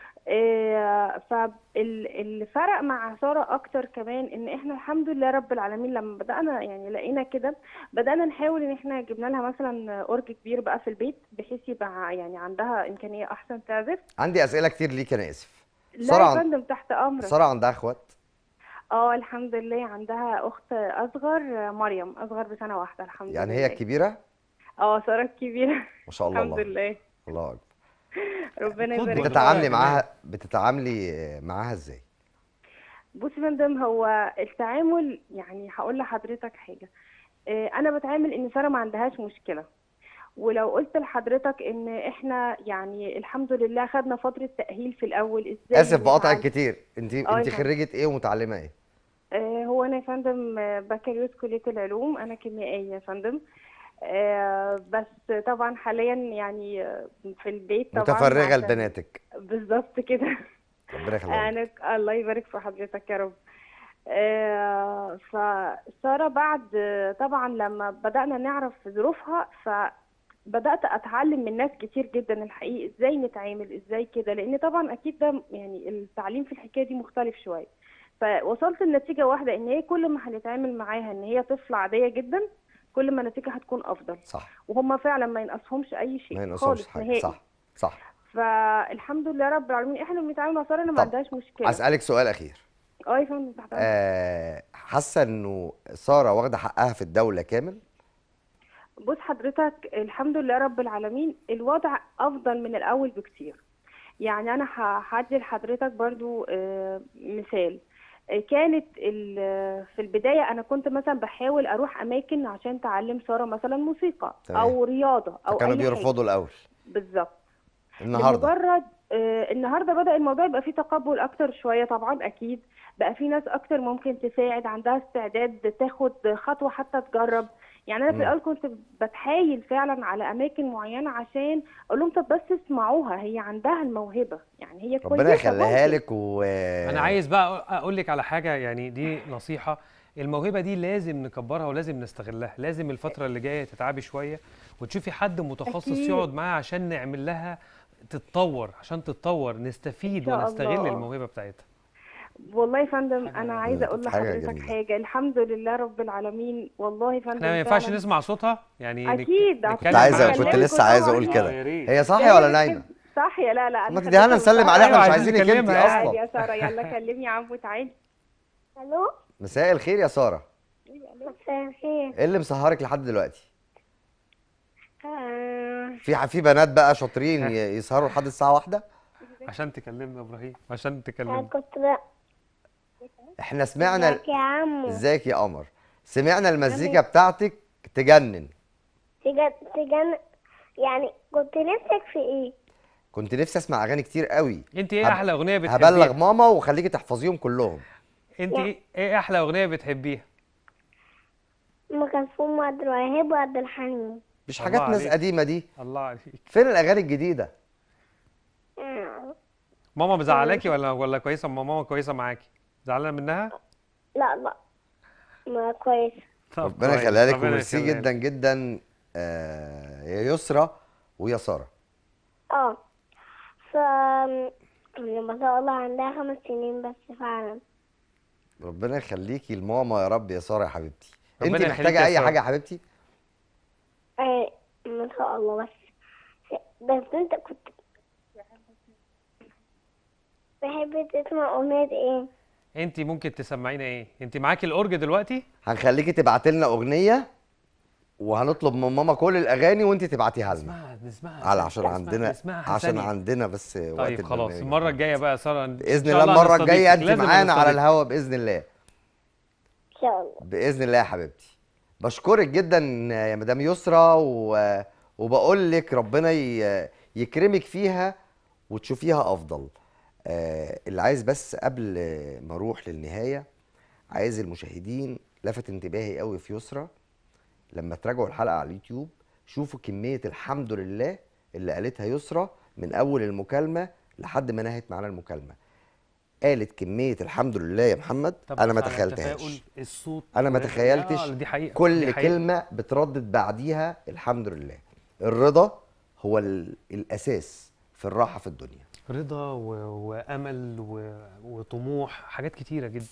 آه فاللي فرق مع سارة اكتر كمان ان احنا الحمد لله رب العالمين لما بدأنا يعني لقينا كده بدأنا نحاول ان احنا جبنا لها مثلا اورج كبير بقى في البيت بحيث يبقى يعني عندها امكانية احسن تعزف عندي أسئلة كتير ليك أنا آسف لا سارة يا عن- فندم تحت امرك سارة عندها إخوات اه الحمد لله عندها اخت اصغر مريم اصغر بسنه واحده الحمد يعني لله هي الكبيرة اه ساره الكبيره ما شاء الله الحمد الله لله الله أكبر ربنا قدوة. يبارك فيك. بتتعاملي كمان. معاها بتتعاملي معاها ازاي بص يا فندم هو التعامل يعني هقول لحضرتك حاجه آه، انا بتعامل ان ساره ما عندهاش مشكله ولو قلت لحضرتك ان احنا يعني الحمد لله خدنا فتره تاهيل في الاول ازاي آسف بقاطعك نتعلم. كتير انت آه، انت يا فندم. خريجة ايه ومتعلمة ايه آه، هو انا يا فندم آه، بكالوريوس كليه العلوم انا كيميائيه يا فندم آه، بس طبعا حاليا يعني آه، في البيت طبعا متفرغة عشان- لبناتك بالظبط كده ربنا يخليك انا الله يبارك في حضرتك يا رب آه، فسارة بعد طبعا لما بدأنا نعرف ظروفها فبدأت أتعلم من ناس كتير جدا الحقيقة ازاي نتعامل ازاي كده لأن طبعا أكيد ده يعني التعليم في الحكاية دي مختلف شوية فوصلت لنتيجة واحدة إن هي كل ما هنتعامل معاها إن هي طفلة عادية جدا كل ما النتيجة هتكون أفضل صح وهم فعلا ما ينقصهمش أي شيء ما ينقصهمش خالص حاجة نهائي صح صح فالحمد لله رب العالمين احنا بنتعامل مع سارة انا ما طب، عندهاش مشكلة اسألك سؤال اخير اه يا فندم تحت أمرك. آه، حاسة انه سارة واخدة حقها في الدولة كامل بص حضرتك الحمد لله رب العالمين الوضع افضل من الاول بكتير يعني انا ه- هدي لحضرتك برضو آه، مثال آه، كانت ال- في البداية أنا كنت مثلا بحاول أروح أماكن عشان تعلم سارة مثلا موسيقى تمام. أو رياضة أو فكانوا أي حاجة بيرفضوا الاول بالظبط النهارده لمجرد آه، النهارده بدأ الموضوع يبقى فيه تقبل اكتر شويه طبعا اكيد بقى في ناس اكتر ممكن تساعد عندها استعداد تاخد خطوه حتى تجرب يعني انا في مم. الاول كنت بتحايل فعلا على اماكن معينه عشان اقول لهم طب بس اسمعوها هي عندها الموهبه يعني هي كويسه ربنا يخليها ممكن. لك و انا عايز بقى اقول لك على حاجه يعني دي نصيحه الموهبه دي لازم نكبرها ولازم نستغلها لازم الفتره اللي جايه تتعبي شويه وتشوفي حد متخصص أكيد. يقعد معاها عشان نعمل لها تتطور عشان تتطور نستفيد إن شاء ونستغل الله. الموهبه بتاعتها والله يا فندم حاجة- انا عايزه اقول حاجة لحضرتك جميلة. حاجه الحمد لله رب العالمين والله يا فندم احنا ما ينفعش فعلاً نسمع صوتها يعني نك- أكيد، نتكلم كنت عايزة معاها كنت شوية. أكلمكم لسه عايز طبعاً. اقول آه، كده يا ريت. هي صاحية لا، ولا لا، نايمة صح يا لا لا ما انا تديها لنا خليتها نسلم متأخرة. عليها أيوة، مش عايزين عايزينك انت نكلمها يعني. عادي اصلا يا ساره يلا كلمني يا عمو تعالي الو مساء الخير يا سارة مساء الخير ايه اللي مسهرك لحد دلوقتي آه، في في بنات بقى شاطرين ي- يسهروا لحد الساعة واحدة عشان تكلمنا يا ابراهيم عشان انا تكلمنا كنت لا احنا سمعنا ازيك يا عمو ازيك يا قمر سمعنا المزيكا بتاعتك تجنن تجن تجن يعني كنت نفسك في ايه كنت نفسي اسمع اغاني كتير قوي انت ايه هب- احلى اغنيه بتحبيها هبلغ ماما وخليكي تحفظيهم كلهم انت ايه ايه احلى اغنيه بتحبيها ام كلثوم وعبد الوهاب وعبد الحليم مش الله حاجات ناس عليك. قديمة دي الله عليك فين الاغاني الجديدة آه، ماما مزعلاكي ولا ولا كويسه ما ماما كويسه معاكي زعلانه منها لا لا ما كويس طب ربنا كويس، يخليها لك ربنا وميرسي يخليها لك. جدا جدا آه يا يسرا ويا ساره اه ف ما شاء الله عندها خمس سنين بس فعلا ربنا يخليكي لماما يا رب يا ساره يا حبيبتي انت ربنا يخليك محتاجه يا اي سارة. حاجه يا حبيبتي آه ما شاء الله بس بس انت كنت بحب تسمع أغنية ايه؟ انت ممكن تسمعينا ايه انت معاكي الاورج دلوقتي هنخليكي تبعتي لنا اغنيه وهنطلب من ماما كل الاغاني وانت تبعتيها لنا نسمعها نسمعها على عشان نسمعها- عندنا نسمعها عشان ثانية. عندنا بس وقت طيب خلاص البرنامج. المره الجايه بقى يا ساره إن باذن شاء الله المره هنستضيفك. الجايه انت لازم معانا على هنستضيفك. الهوا باذن الله إن شاء الله باذن الله يا حبيبتي بشكرك جدا يا مدام يسرا و... وبقول لك ربنا ي... يكرمك فيها وتشوفيها افضل آه اللي عايز بس قبل ما اروح للنهايه عايز المشاهدين لفت انتباهي قوي في يسرا لما تراجعوا الحلقه على اليوتيوب شوفوا كميه الحمد لله اللي قالتها يسرا من اول المكالمه لحد ما نهت معانا المكالمه قالت كميه الحمد لله يا محمد طب انا ما على تخيلتهاش التفاؤل، الصوت انا ما آه، تخيلتش دي حقيقه كل دي حقيقة. كلمه بتردد بعديها الحمد لله الرضا هو ال- الاساس في الراحه في الدنيا رضا و... وامل و... وطموح حاجات كتيره جدا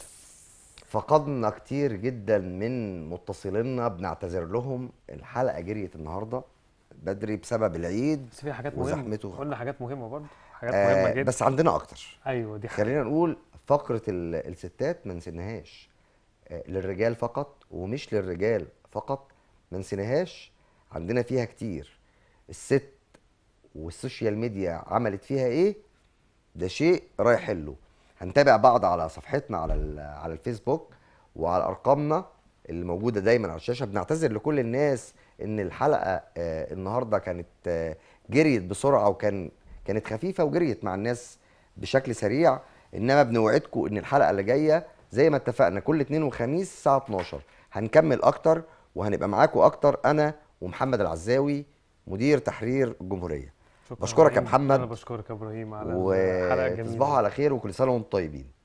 فقدنا كتير جدا من متصلينا بنعتذر لهم الحلقه جريت النهارده بدري بسبب العيد بس فيها حاجات مهمه وزحمته. قلنا حاجات مهمه برضه حاجات مهمه آه جدا بس عندنا اكتر ايوه دي حقيقة. خلينا نقول فقره ال- الستات ما نسيناهاش آه للرجال فقط ومش للرجال فقط ما نسيناهاش عندنا فيها كتير الست والسوشيال ميديا عملت فيها ايه ده شيء رايح له هنتابع بعض على صفحتنا على ال- على الفيسبوك وعلى ارقامنا اللي موجوده دايما على الشاشه بنعتذر لكل الناس ان الحلقه آه النهارده كانت آه جريت بسرعه وكان كانت خفيفه وجريت مع الناس بشكل سريع انما بنوعدكم ان الحلقه اللي جايه زي ما اتفقنا كل اثنين وخميس الساعه 12 هنكمل اكتر وهنبقى معاكم اكتر انا ومحمد العزاوي مدير تحرير الجمهوريه شكراً بشكرك يا إبراهيم. محمد. انا بشكرك يا ابراهيم على الحلقه الجميله وتصبحوا على خير وكل سنه وانتم طيبين